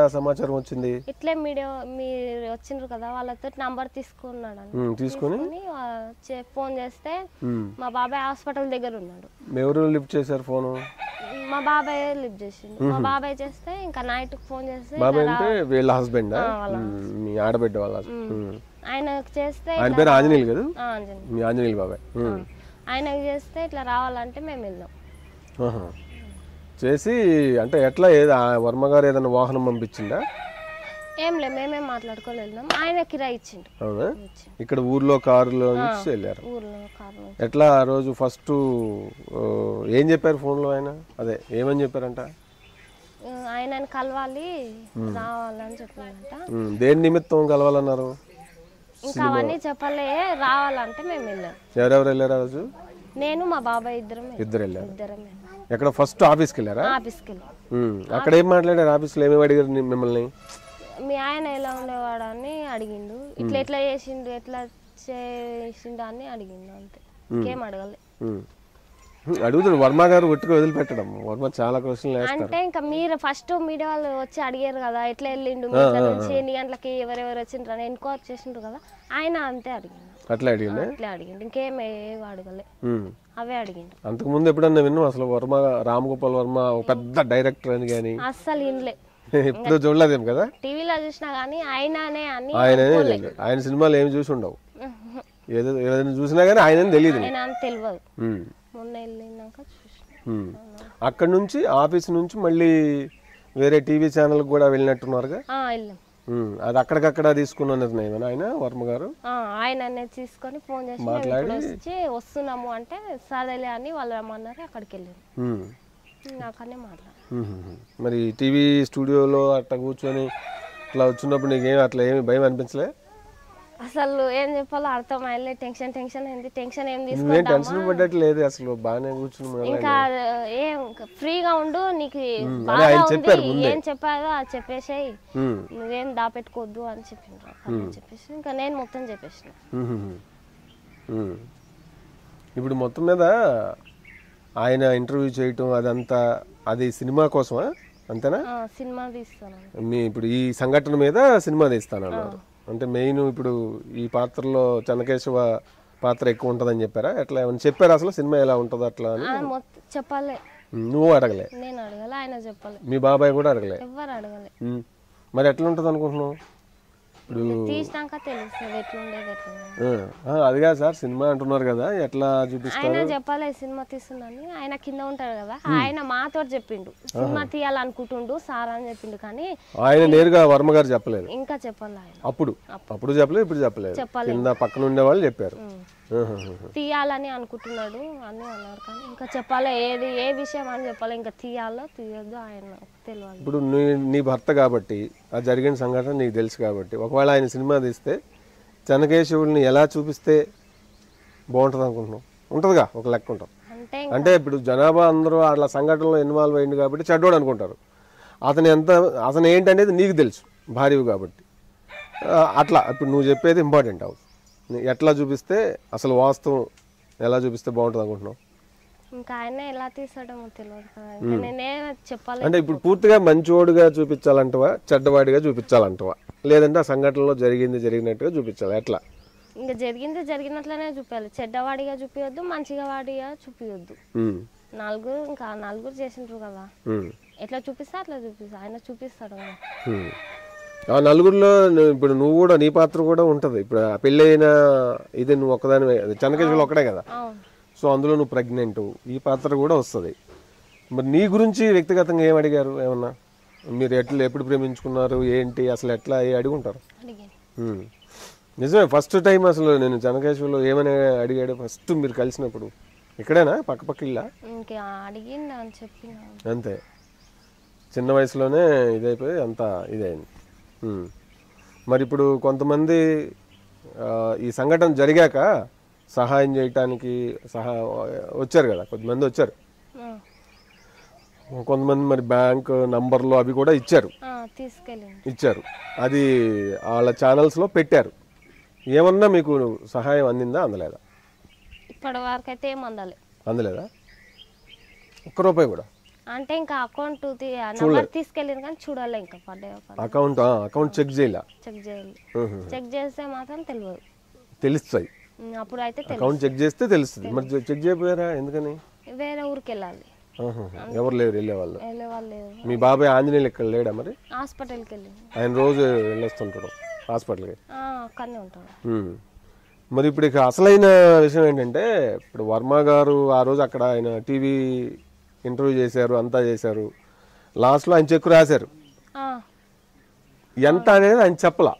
సమాచారం వచ్చింది ఇట్లే మీడియా మీరు వచ్చిండ్రు కదా వాళ్ళతో నంబర్ తీసుకున్నాడు అని ఉమ్, తీసుకొని తీసుకుని వా- చే- ఫోన్ చేస్తే ఉమ్, మా బాబాయ్ హాస్పిటల్ దగ్గర ఉన్నాడు ఎవరు లిఫ్ట్ చేశారు ఫోను మా బాబాయ్ లిఫ్ట్ చేసిండు మా బాబాయ్ చేస్తే ఇంకా నైట్ ఫోన్ చేస్తే బాబాయ్ అంటే వీళ్ళ హస్బెండ్ ఆ, వాళ్ళ మీ ఆడబిడ్డ వాళ్ళ husband. ఉమ్. ఆయనకు చేస్తే ఆయన పేరు ఆంజనేయులు కదా ఆ, అంజని మీ ఆంజనేయులు బాబాయ్ ఉమ్. ఆయనకు చేస్తే ఇట్లా రావాలంటే మేము వెళ్ళాం ఆహా. చేసి అంటే ఎట్లా ఏది ఆ వర్మ గారు ఏదైనా వాహనం పంపించిందా ఏం లే మేమేం మాట్లాడుకొని వెళ్ళాం ఆయన కిరాయి ఇచ్చిండు అవునా ఇచ్చిండు ఇక్కడ ఊర్లో కారులో నుంచి వెళ్ళారు ఊర్లో కారు ఎట్లా ఆ రోజు ఫస్ట్ ఏం చెప్పారు ఫోన్లో ఆయన అదే ఏమని చెప్పారంట ఆయనని కలవాలి రావాలని చెప్పిందంట ఉమ్, దేని నిమిత్తం కలవాలన్నారు ఇంకా అవన్నీ చెప్పలే రావాలంటే మేము వెళ్ళాం ఎవరెవరు వెళ్ళారు ఆ రోజు నేను మా బాబాయ్ ఇద్దరం వెళ్ళాం. ఇద్దరు వెళ్ళారు ఇద్దరం వెళ్ళాం. ఎక్కడ ఫస్ట్ ఆఫీస్కి వెళ్ళారా ఆఫీస్కి వెళ్ళాం ఉమ్, అక్కడ ఏం మాట్లాడారు ఆఫీస్లో ఏమేమి అడిగారు ని- మిమ్మల్ని మీ ఆయన ఎలా ఉండేవాడు అని అడిగిండు ఇట్లా ఎట్లా చేసిండు ఎట్లా చేసిండు అని అడిగిండు అంతే ఇంకేం అడగలే ఉమ్. అడుగుతాడు వర్మ గారు ఒట్టుగా వదిలిపెట్టడం వర్మ చాలా క్వశ్చన్లు వేస్తారు అంటే ఇంకా మీరు ఫస్ట్ మీడియా వాళ్ళు వచ్చి అడిగారు కదా ఎట్లా వెళ్ళిండు మీ ఇంట్లో నుంచి ఎన్ని గంటలకి ఎవరెవరు వచ్చిండ్రు అని ఎన్క్వైరీ చేసిండ్రు కదా ఆయన అంతే అడిగిండు అట్లా అడిగిండే అట్లే అడిగిండు ఇంకేం ఏం అడగలే ఉమ్. అవే అడిగిండు అంతకుముందు ఎప్పుడన్నా విన్నాం అసలు వర్మ రామ్ గోపాల్ వర్మ ఒక పెద్ద డైరెక్టర్ అని కానీ అస్సలు ఇన్లే ఎప్పుడు చూడలేదేం కదా టీవీలో చూసినా కానీ ఆయననే అని ఆయననే తెలియదు ఆయన సినిమాలు ఏమి చూసి ఉండవు ఏదో ఏదైనా చూసినా కానీ ఆయనని తెలియదు ఆయన అని తెలియదు ఉమ్. మొన్న వెళ్ళినాక చూసిన ఉమ్. అక్కడి నుంచి ఆఫీస్ నుంచి మళ్ళీ వేరే టీవీ ఛానల్ కూడా వెళ్ళినట్టున్నారుగా ఆ, వెళ్ళాం ఉమ్. అది అక్కడికక్కడ తీసుకున్న నిర్ణయం ఆయన వర్మ గారు ఆ, ఆయననే తీసుకొని ఫోన్ చేసి మేము ఇప్పుడు వచ్చి వస్తున్నాము అంటే సరేలే అని వాళ్ళు రమ్మన్నారు అక్కడికి వెళ్ళాను ఉమ్. ఇంకా అక్కడనే మాట్లాడాను ఉమ్. మరి టీవీ స్టూడియోలో అట్లా కూర్చొని అట్లా వచ్చినప్పుడు నీకేం అట్లా ఏమి భయం అనిపించలే అసలు ఏం చెప్పాలో అర్థం అయ్యలే టెన్షన్ టెన్షన్ ఏంది టెన్షన్ ఏం నువ్వేం తీసుకుంటామా టెన్షన్ పడ్డట్టు లేదు అసలు బాగానే కూర్చుని ఇంకా ఏం ఫ్రీగా ఉండు నీకు అదే బాగా ఆయన ఉంది చెప్పారు ముందే. ఏం చెప్పారో అది చెప్పేసేయి ఉమ్. నువ్వేం దాపెట్టుకోవద్దు అని చెప్పిండ్రు అని చెప్పేసి ఇంకా నేను మొత్తం చెప్పేసిన ఉమ్. ఉమ్. ఇప్పుడు మొత్తం మీద ఆయన ఇంటర్వ్యూ చేయటం అదంతా అది సినిమా కోసమా అంతేనా ఆ, సినిమా తీస్తాను మీ ఇప్పుడు ఈ సంఘటన మీద సినిమా తీస్తానన్నారు అంటే మెయిన్ ఇప్పుడు ఈ పాత్రలో చెన్నకేశవ పాత్ర ఎక్కువ ఉంటుందని చెప్పారా ఎట్లా ఏమైనా చెప్పారా అసలు సినిమా ఎలా ఉంటుంది అట్లా అని ఆ, మొత్తం చెప్పాలి ఉమ్, నువ్వు అడగలే నేను అడగలే ఆయన చెప్పాలి మీ బాబాయ్ కూడా అడగలే ఎవ్వరు అడగలే ఉమ్. మరి ఎట్లా ఉంటుంది అనుకుంటున్నావు ఇప్పుడు తీసినాక తెలుస్తుంది ఎట్లుండేది ఎట్లుండేది ఆ, ఆ, అది కాదు సార్ సినిమా అంటున్నారు కదా ఎట్లా చూపిస్తారు ఆయన చెప్పాలి సినిమా తీస్తుందని ఆయన కింద ఉంటాడు కదా ఆయన మాతో చెప్పిండు సినిమా తీయాలనుకుంటుండు సార్ అని చెప్పిండు కానీ ఆయన నేరుగా వర్మ గారు చెప్పలేదు ఇంకా చెప్పాలి ఆయన అప్పుడు అప్పుడు చెప్పలేదు ఇప్పుడు చెప్పలేదు చెప్పలేదు. కింద పక్కన ఉండే వాళ్ళు చెప్పారు ఉమ్. ఆహాహా. తీయాలని అనుకుంటున్నాడు అని అన్నారు కానీ ఇంకా చెప్పాలి ఏది ఏ విషయం అని చెప్పాలి ఇంకా తీయాలో తీయొద్దు ఆయన తెలియాలి ఇప్పుడు నీ నీ భర్త కాబట్టి ఆ జరిగిన సంఘటన నీకు తెలుసు కాబట్టి ఒకవేళ ఆయన సినిమా తీస్తే చెన్నకేశవుల్ని ఎలా చూపిస్తే బాగుంటుంది అనుకుంటున్నావు ఉంటుందిగా ఒక లెక్క ఉంటుంది అంటే అంటే ఇప్పుడు జనాభా అందరూ అట్లా సంఘటనలో ఇన్వాల్వ్ అయింది కాబట్టి చెడ్డోడు అనుకుంటారు అతను ఎంత అతను ఏంటనేది నీకు తెలుసు భార్యవు కాబట్టి ఆ, అట్లా ఇప్పుడు నువ్వు చెప్పేది ఇంపార్టెంట్ అవు నీ- ఎట్లా చూపిస్తే అసలు వాస్తవం ఎలా చూపిస్తే బాగుంటుంది అనుకుంటున్నావు ఇంకా ఆయన ఎలా తీసాడో తెలియదు కదా ఇంకా నేనే చెప్పాలి అంటే ఇప్పుడు పూర్తిగా మంచివాడుగా చూపించాలంటవా చెడ్డవాడిగా చూపించాలంటవా లేదంటే ఆ సంఘటనలో జరిగింది జరిగినట్టుగా చూపించాలి ఎట్లా ఇంకా జరిగింది జరిగినట్లనే చూపించాలి చెడ్డవాడిగా చూపించొద్దు మంచిగా వాడిగా చూపించొద్దు ఉమ్, నలుగురు ఇంకా నలుగురు చేసిండ్రు కదా ఉమ్, ఎట్లా చూపిస్తే అట్లా చూపిస్తా ఆయన చూపిస్తాడు కదా ఉమ్. ఆ నలుగురిలో నువ్వు- ఇప్పుడు నువ్వు కూడా నీ పాత్ర కూడా ఉంటుంది ఇప్పుడు ఆ పెళ్ళైన ఇది నువ్వు ఒక్కదాని చెన్నకేశ్వరులు ఒక్కడే కదా అవును సో అందులో నువ్వు ప్రెగ్నెంట్ ఈ పాత్ర కూడా వస్తుంది మరి నీ గురించి వ్యక్తిగతంగా ఏం అడిగారు ఏమన్నా మీరు ఎట్లా ఎప్పుడు ప్రేమించుకున్నారు ఏంటి అసలు ఎట్లా ఏ అడిగి ఉంటారు అడిగాను ఉమ్. నిజమే ఫస్ట్ టైం అసలు నేను చెనకేశ్వర్లో ఏమని అడిగాడు ఫస్ట్ మీరు కలిసినప్పుడు ఇక్కడేనా పక్క పక్క ఇల్లా ఇంకా అడిగిండు అని చెప్పిన అంతే చిన్న వయసులోనే ఇదైపోయి అంతా ఇదైంది ఉమ్. మరి ఇప్పుడు కొంతమంది ఆ, ఈ సంఘటన జరిగాక సహాయం చేయటానికి సహా వచ్చారు కదా కొంతమంది వచ్చారు కొంతమంది మరి బ్యాంక్ నంబర్లు అవి కూడా ఇచ్చారు తీసుకెళ్ళింది ఇచ్చారు అది వాళ్ళ ఛానల్స్లో పెట్టారు ఏమన్నా మీకు సహాయం అందిందా అందలేదా ఇప్పటి వరకు అయితే ఏం అందాలి అందలేదా ఒక్క రూపాయి కూడా అంటే ఇంకా అకౌంట్ నెంబర్ తీసుకెళ్ళింది కానీ చూడాలి ఇంకా పడ్డే అకౌంట్ అకౌంట్ చెక్ చేయలే చెక్ చేయాలి ఉహు. చెక్ చేస్తే మాత్రం తెలియదు తెలుస్తాయి ఉమ్, అప్పుడు అయితే తెలియదు అకౌంట్ చెక్ చేస్తే తెలుస్తుంది మరి చె- చెక్ చేయకపోయారా ఎందుకని వేరే ఊరికి వెళ్ళాలి ఆహా. ఎవరు లేరు వెళ్ళేవాళ్ళు వెళ్ళే వాళ్ళు లేదు మీ బాబాయ్ ఆంజనేయులు ఇక్కడ లేడా మరి హాస్పిటల్కి వెళ్ళి ఆయన రోజు వెళ్ళొస్తుంటాడు హాస్పిటల్కి ఆ, అక్కడనే ఉంటాడు ఉమ్. మరి ఇప్పుడు ఇక అసలైన విషయం ఏంటంటే ఇప్పుడు వర్మ గారు ఆ రోజు అక్కడ ఆయన టీవీ ఇంటర్వ్యూ చేశారు అంతా చేశారు లాస్ట్లో ఆయన చెక్ రాశారు ఆ, ఎంత అనేది ఆయన చెప్పలా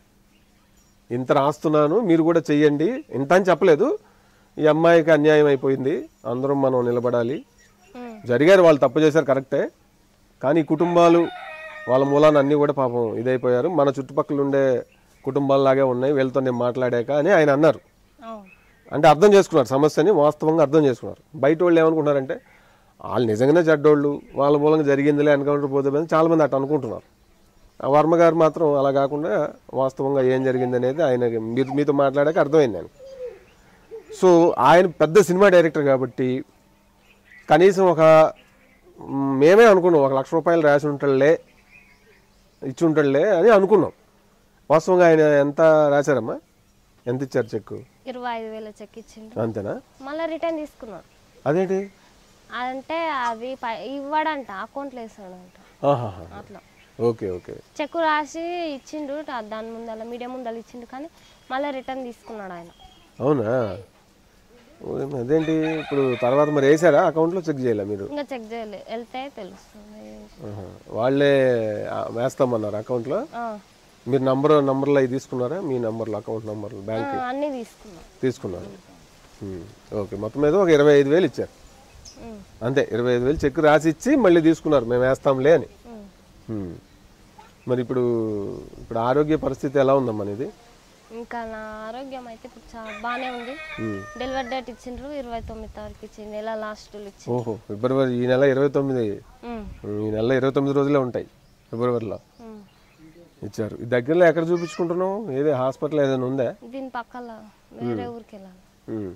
ఇంత రాస్తున్నాను మీరు కూడా చెయ్యండి ఇంత అని చెప్పలేదు ఈ అమ్మాయికి అన్యాయం అయిపోయింది అందరం మనం నిలబడాలి ఉమ్, జరిగారు వాళ్ళు తప్పు చేశారు కరెక్టే కానీ ఈ కుటుంబాలు వాళ్ళ మూలాన అన్నీ కూడా పాపం ఇదైపోయారు మన చుట్టుపక్కల ఉండే కుటుంబాల్లాగే ఉన్నాయి వీళ్ళతో నేను మాట్లాడాక అని ఆయన అన్నారు అవును అంటే అర్థం చేసుకున్నారు సమస్యని వాస్తవంగా అర్థం చేసుకున్నారు బయట వాళ్ళు ఏమనుకుంటున్నారంటే వాళ్ళు నిజంగానే చెడ్డోళ్ళు వాళ్ళ మూలంగా జరిగిందిలే ఎన్కౌంటర్ పోతే అని చాలా మంది అట్లా అనుకుంటున్నారు ఆ వర్మ గారు మాత్రం అలా కాకుండా వాస్తవంగా ఏం జరిగింది అనేది ఆయన మీరు మీతో మాట్లాడాక అర్థమైంది ఆయన సో ఆయన పెద్ద సినిమా డైరెక్టర్ కాబట్టి కనీసం ఒక మ్, మేమే అనుకున్నాం ఒక లక్ష రూపాయలు రాసి ఉంటాడులే ఇచ్చి ఉంటాడులే అని అనుకున్నాం వాస్తవంగా ఆయన ఎంత రాశారమ్మా ఎంత ఇచ్చారు చెక్కు ఇరవై ఐదు వేల చెక్ ఇచ్చిండు అంతేనా మళ్ళీ రిటర్న్ తీసుకున్నాడు అదేంటి అంటే అవి పై- ఇవ్వడంట అకౌంట్లో వేస్తాడంట ఆహాహా. అట్లా ఓకే ఓకే చెక్ రాసి ఇచ్చిండు దా- దాని ముందల మీడియా ముందల ఇచ్చిండు కానీ మళ్ళీ రిటర్న్ తీసుకున్నాడు ఆయన అవునా ఓయ్, అదేంటి ఇప్పుడు తర్వాత మరి వేసారా అకౌంట్లో చెక్ చేయాలా మీరు ఇంకా చెక్ చేయలే వెళ్తే తెలుస్తుంది ఆహా. వాళ్ళే ఆ, వేస్తామన్నారు అకౌంట్లో ఆ, మీరు నంబర్ నంబర్లో అవి తీసుకున్నారా మీ నంబర్లు అకౌంట్ నంబర్లు బ్యాంక్ ఆ, అన్నీ తీసుకున్నాం తీసుకున్నారు ఉమ్. ఓకే మొత్తం మీద ఒక ఇరవై ఐదు వేలు ఇచ్చారు ఉమ్, అంతే ఇరవై ఐదు వేలు చెక్ రాసి ఇచ్చి మళ్ళీ తీసుకున్నారు మేము వేస్తాంలే అని ఉమ్. ఉమ్. మరి ఇప్పుడు ఇప్పుడు ఆరోగ్య పరిస్థితి ఎలా ఉందమ్మా ఇది ఇంకా నా ఆరోగ్యం అయితే ఇప్పుడు చాలా బాగానే ఉంది డెలివరీ డేట్ ఇచ్చిండ్రు ఇరవై తొమ్మిది తారీఖు ఇచ్చింది నెల లాస్ట్లో ఇచ్చింది ఓహో ఫిబ్రవరి ఈ నెల ఇరవై తొమ్మిది ఉమ్, ఈ నెల ఇరవై తొమ్మిది రోజులే ఉంటాయి ఫిబ్రవరిలో ఉమ్. ఇచ్చారు ఈ దగ్గరలో ఎక్కడ చూపించుకుంటున్నావు ఏదే హాస్పిటల్ ఏదైనా ఉందా దీని పక్కల వేరే ఊరికి వెళ్ళాలి ఉమ్.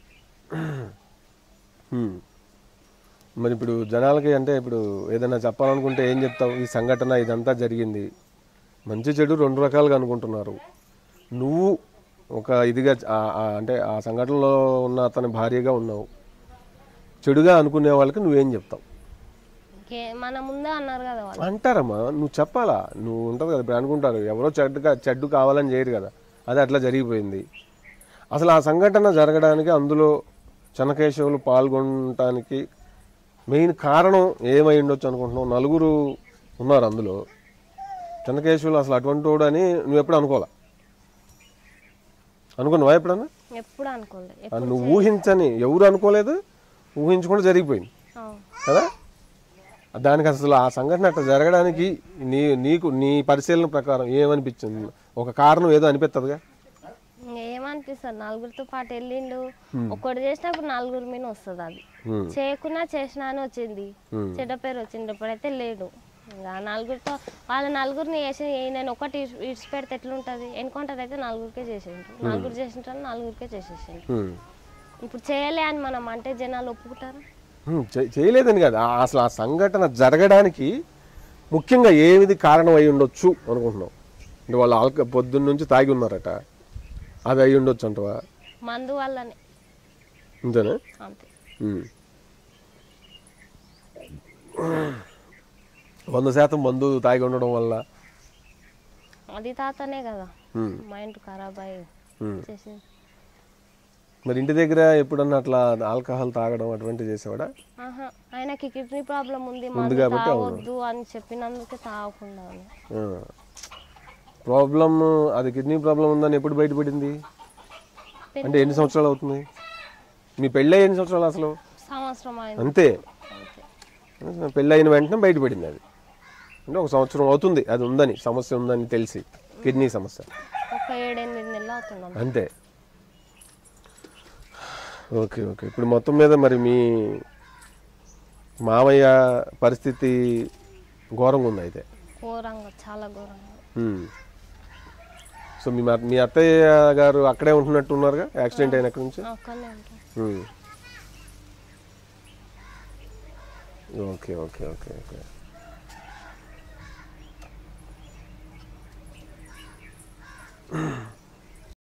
ఉమ్. మరి ఇప్పుడు జనాలకి అంటే ఇప్పుడు ఏదైనా చెప్పాలనుకుంటే ఏం చెప్తావు ఈ సంఘటన ఇదంతా జరిగింది మంచి చెడు రెండు రకాలుగా అనుకుంటున్నారు నువ్వు ఒక ఇదిగా ఆ- ఆ అంటే ఆ సంఘటనలో ఉన్న అతని భార్యగా ఉన్నావు చెడుగా అనుకునే వాళ్ళకి నువ్వేం చెప్తావు ఇంకే మన ముందే అన్నారు కదా వాళ్ళు అంటారమ్మా నువ్వు చెప్పాలా నువ్వు ఉంటుంది కదా ఇప్పుడు అనుకుంటారు ఎవరో చెడ్డుగా చెడ్డు కావాలని చేయరు కదా అది అట్లా జరిగిపోయింది అసలు ఆ సంఘటన జరగడానికి అందులో చెనకేశవులు పాల్గొనటానికి మెయిన్ కారణం ఏమై ఉండొచ్చు అనుకుంటున్నావు నలుగురు ఉన్నారు అందులో చెనకేశవులు అసలు అటువంటి వాడు అని నువ్వు ఎప్పుడు అనుకోవాలా అనుకున్నావా ఎప్పుడన్నా ఎప్పుడు అనుకోలేదు అది నువ్వు ఊహించని ఎవరు అనుకోలేదు ఊహించకుండా జరిగిపోయింది అవును. కదా దానికి అసలు ఆ సంఘటన అట్లా జరగడానికి నీ నీకు నీ పరిశీలన ప్రకారం ఏమనిపించింది ఒక కారణం ఏదో అనిపిస్తుందిగా ఏమనిపిస్తుంది నలుగురితో పాటు వెళ్ళిండు ఒక్కటి చేసినప్పుడు నలుగురు మీద వస్తుంది అది ఉమ్, చేయకున్నా చేసినా అని వచ్చింది ఉమ్, చెడ్డ పేరు వచ్చింది ఇప్పుడైతే లేడు ఇంకా నలుగురితో వాళ్ళ నలుగురిని వేసి నేను ఒకటి ఇడిచి- ఇడిచిపెడితే ఎట్లుంటుంది ఎన్కౌంటర్ అయితే నలుగురికే చేసిండ్రు నలుగురు చేసింటారు నలుగురికే చేసేసిండ్రు ఉమ్. ఇప్పుడు చేయలే అని మనం అంటే జనాలు ఒప్పుకుంటారు ఉమ్, చే- చేయలేదని కదా ఆ- అసలు ఆ సంఘటన జరగడానికి ముఖ్యంగా ఏది కారణం అయి ఉండొచ్చు అనుకుంటున్నావు అంటే వాళ్ళు ఆల్క పొద్దున్న నుంచి తాగి ఉన్నారట అది అయి ఉండొచ్చు అంటవా మందు వల్లనే అంతేనా అంతే ఉమ్. వంద శాతం మందు తాగి ఉండడం వల్ల అది తాతనే కదా ఉమ్, మైండ్ ఖరాబ్ అయ్యి ఉమ్. చేసింది మరి ఇంటి దగ్గర ఎప్పుడన్నా అట్లా ఆల్కహాల్ తాగడం అటువంటివి చేసేవాడా ఆహా ఆయనకి కిడ్నీ ప్రాబ్లం ఉంది మందు తాగొద్దు అని చెప్పినందుకే తాగకుండా ఉన్నా. ప్రాబ్లం అది కిడ్నీ ప్రాబ్లం ఉందని ఎప్పుడు బయటపడింది అంటే ఎన్ని సంవత్సరాలు అవుతుంది మీ పెళ్ళి ఎన్ని సంవత్సరాలు అసలు సంవత్సరం అయింది అంతే అంతే పెళ్ళి అయిన వెంటనే బయటపడింది అది అంటే ఒక సంవత్సరం అవుతుంది అది ఉందని సమస్య ఉందని తెలిసి కిడ్నీ సమస్య ఒక ఏడెనిమిది నెలలు అవుతుంది అంతే ఓకే ఓకే ఇప్పుడు మొత్తం మీద మరి మీ మామయ్య పరిస్థితి ఘోరంగా ఉంది అయితే ఘోరంగా చాలా ఘోరంగా ఉమ్. సో మీ మా- మీ అత్తయ్య గారు అక్కడే ఉంటున్నట్టు ఉన్నారుగా యాక్సిడెంట్ అయిన అక్కడి నుంచి అక్కడనే ఉంటాం ఉమ్. Okay okay okay okay